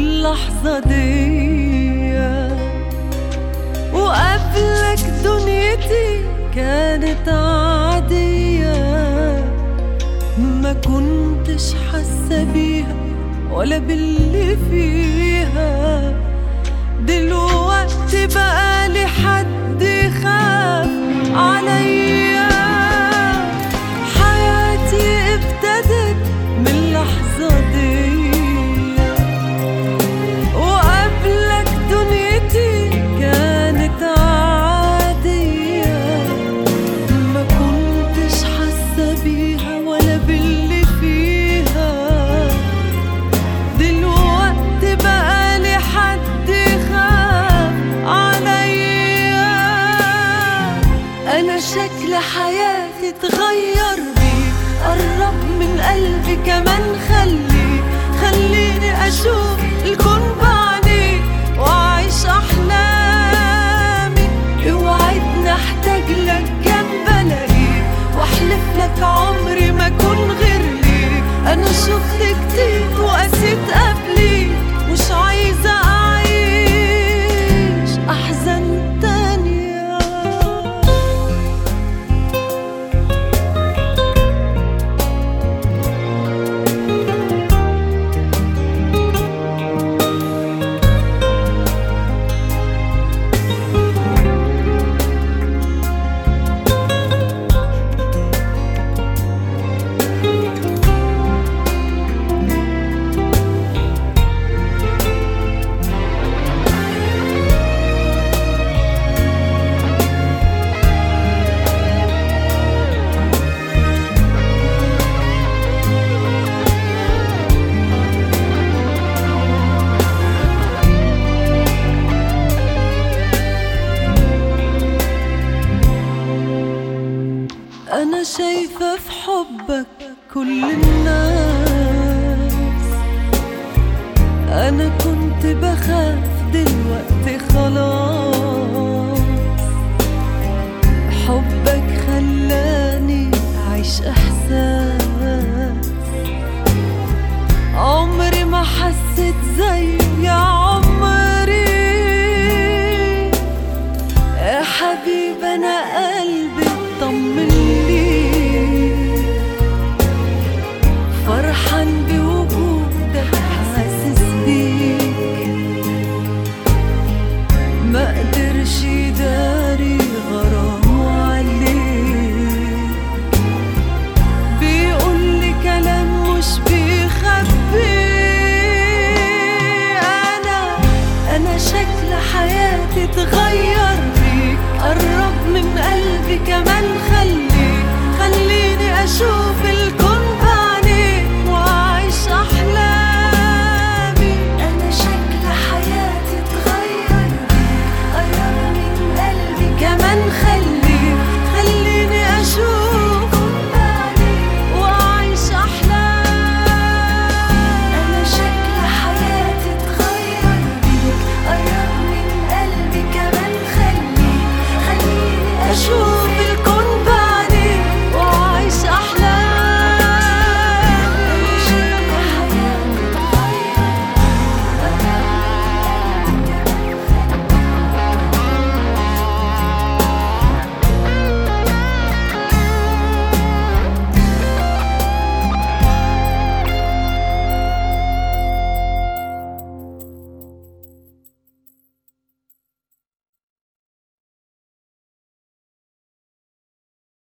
اللحظة دي وقبلك دنيتي كانت عادية ما كنتش حاسة بيها ولا باللي فيها دلوقتي بقالي حد يخاف عليا حياتي ابتدت من اللحظة دي وقبلك دنيتي كانت عادية ما كنتش حاسة بيها ولا باللي فيها دلوقتي بقالي حد يخاف عليا انا شكل حياتي اتغير بيك قرب من قلبي كمان خلي خليني اشوف الكون بعدي واعيش احلامي اوعدني احتاج لك جنب الاقيك واحلف لك عمري ما اكون غير ليك انا شفت كتير وقسيت قبلي مش عايزه اعيش احزان تانيه أنا شايفة في حبك كل الناس أنا كنت بخاف دلوقتي خلاص حبك خلاني أعيش إحساس عمري ما حسيت زي يا عمري يا حبيب انا قلبي اطمن لي فرحان بوجودك حاسس بيك ما قدرش يداري غرامه عليك بيقول لي كلام مش بيخبي انا انا شكل حياتي اتغير بيك قرب من قلبي كمان خلي